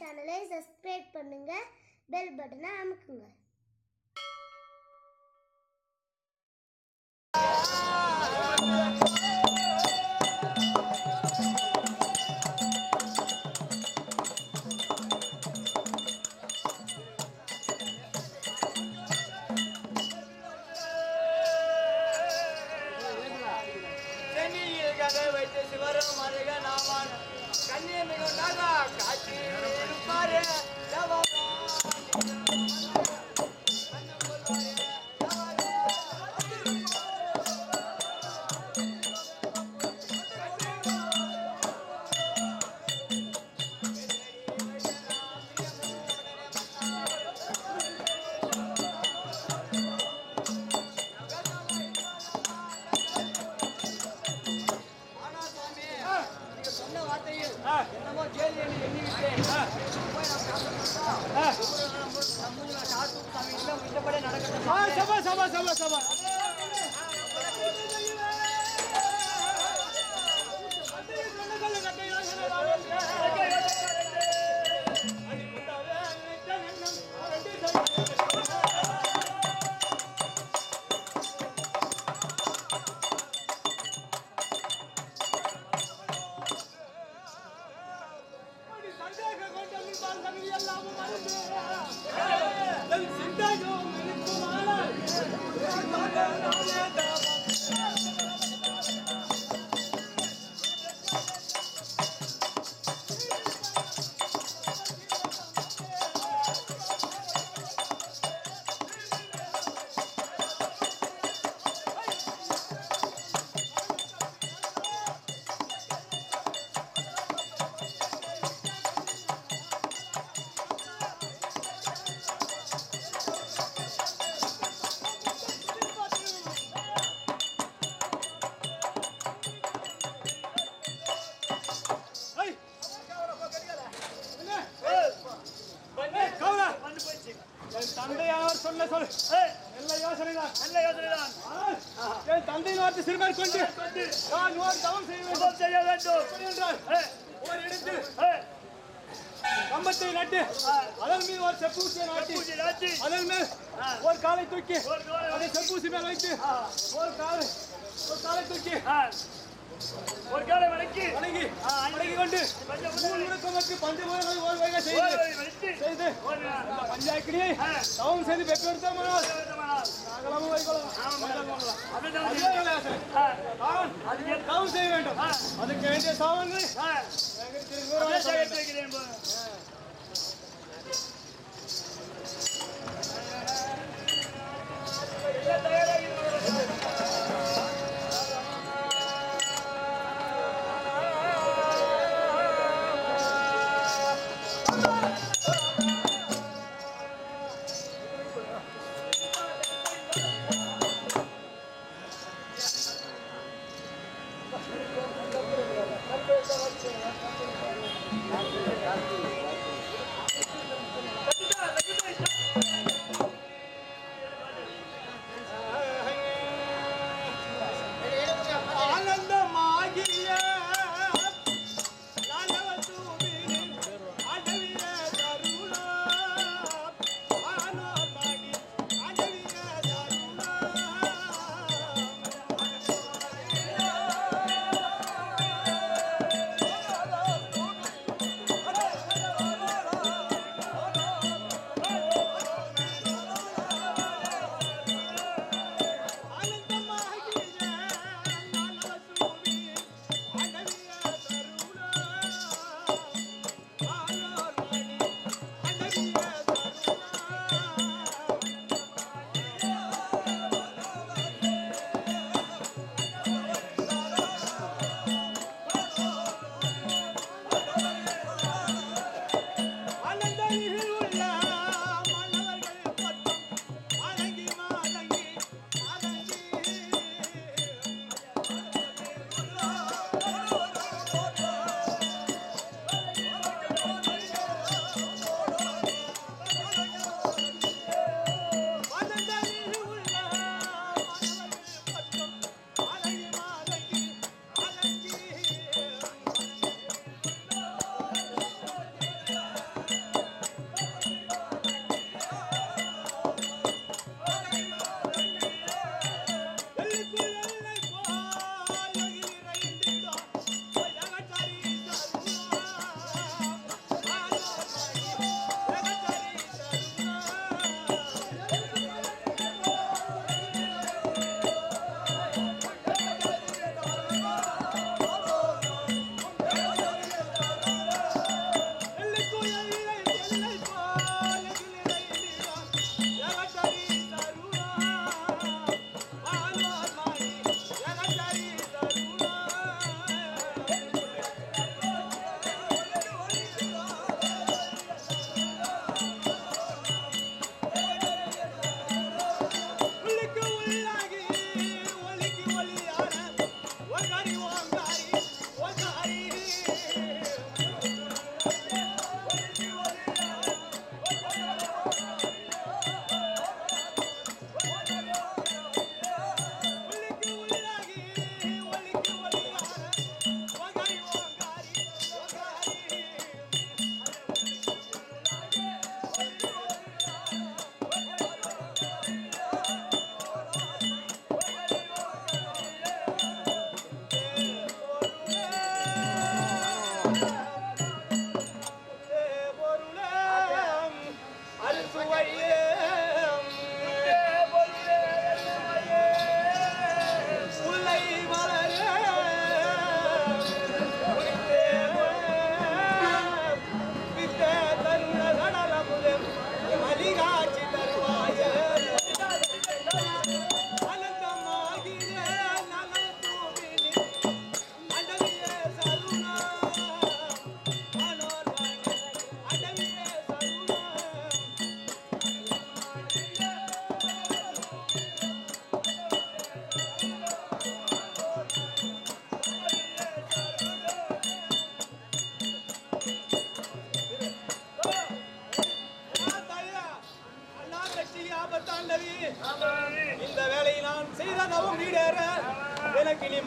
சேனலை சப்ஸ்கிரைப் பண்ணுங்க பெல் பட்டனை அமுக்குங்க சென்னையில் கதை வைத்து சிவரும் மருக நாமான் கண்ணே மிகுந்தாக காட்சி இருப்பாரு ஆனா சாமி நீங்க சொன்ன வார்த்தையில் என்னமோ கேள்வி என்று எண்ணிவிட்டேன் போய் நான் காசு கொடுத்தா, நம்ம நம்ம சாத்து சாமி இல்லை இந்தபடியே நடக்கட்டும் சாமி. சபா சபா சபா சபா தந்தையார் சொன்ன சொல் நல்ல யோசனைதான் நல்ல யோசனைதான் என் தந்தையின் வார்த்தை சிறுமர் கொண்டு நான் ஒரு தவம் செய்ய வேண்டும் செய்ய வேண்டும் எப்படி என்றால் ஒரு இடத்தில் கம்பத்தை நட்டு அதன் மீது ஒரு செப்பூசியை நாட்டி அதன் மேல் ஒரு காலை தூக்கி அதை செப்பூசி மேல் வைத்து ஒரு காலை ஒரு காலை தூக்கி ஒரு காலை வணக்கி வணங்கி வணங்கி கொண்டு மூணு முழக்கமற்கு பஞ்சமுறை ஒரு வகை செய்து வச்சு செய்து அந்த பஞ்சாயக்கிரியை தவம் செய்து பெற்றெடுத்தோமானால் நாங்களும் வைக்கொள்ளலாம் அதுவே என்னுடைய ஆசை. அவன் தவம் செய்ய வேண்டும் அதுக்கு வேண்டிய சாமான்களை எங்களுக்கு விவரமாக சொல்ல வேண்டும். ஆனந்தமாகிய லாலவதூவினின் அடவிய தருணா. ஆனந்தமாகி அடவிய தருணா.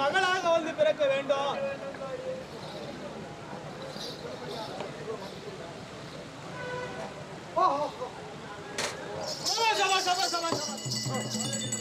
மகளாக வந்து பிறக்க வேண்டும் சபா, சபா, சபா, சபா, சபா.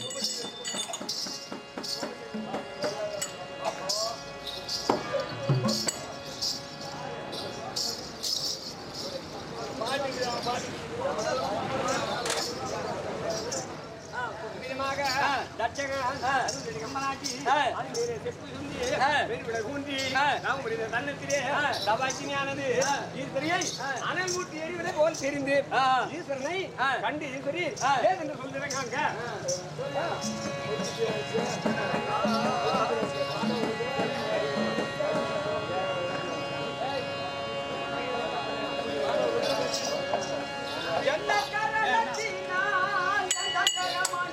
விதமாக தட்சகன் அருள்திரு கம்பனாட்டி அதிலே செப்பு சுந்தி பெருவிட கூந்தி ராமபுரி தன்னத்திலே தபாக்கினியானது ஈஸ்வரியை அனல் மூட்டி எரிவதை போல் தெரிந்து ஈஸ்வரனை கண்டு ஈஸ்வரி ஏதென்று சொல்லுறாங்க எந்த கரணத்தினால் எந்த கரமான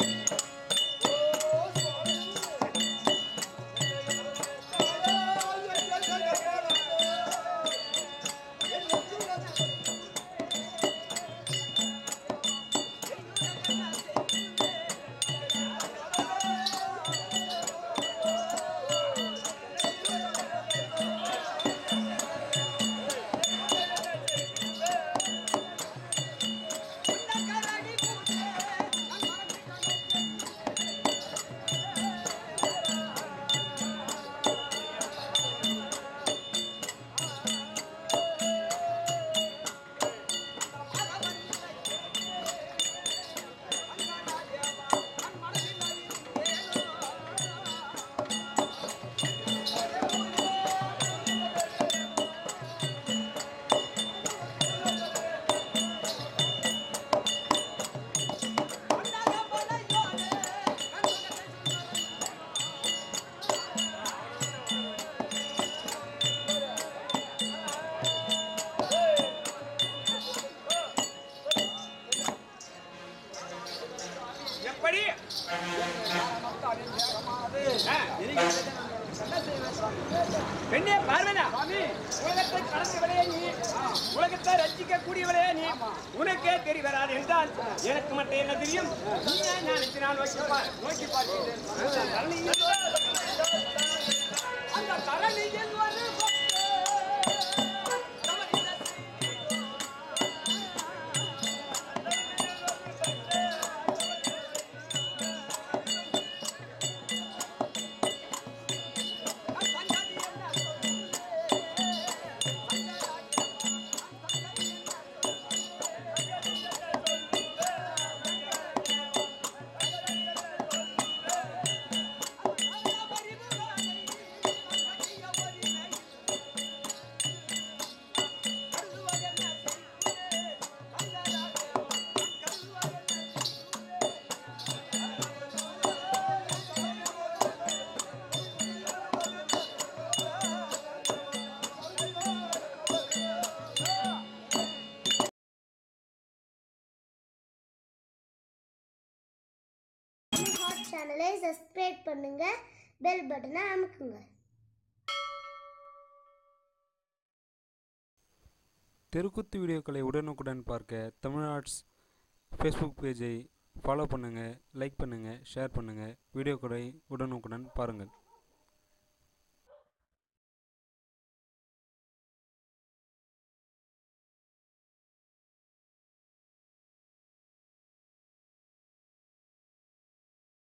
எப்படி பெண்ணே பார்வனா உலகத்தை கடந்தவளே நீ உலகத்தை ரசிக்க கூடியவளே நீ உனக்கே தெரிய வராது என்றால் எனக்கு மட்டும் என்ன தெரியும் நீ ஏன் நினைச்சு நான் நோக்கி பார் நோக்கி பார்க்கிறேன் அந்த தரணியில் அந்த தரணியில் ஒரு ஹாட் சேனலை சப்ஸ்கிரைப் பண்ணுங்க பெல் பட்டனை அமுக்குங்க தெருக்கூத்து வீடியோக்களை உடனுக்குடன் பார்க்க தமிழ் ஆர்ட்ஸ் ஃபேஸ்புக் பேஜை ஃபாலோ பண்ணுங்கள் லைக் பண்ணுங்கள் ஷேர் பண்ணுங்கள் வீடியோக்களை உடனுக்குடன் பாருங்கள்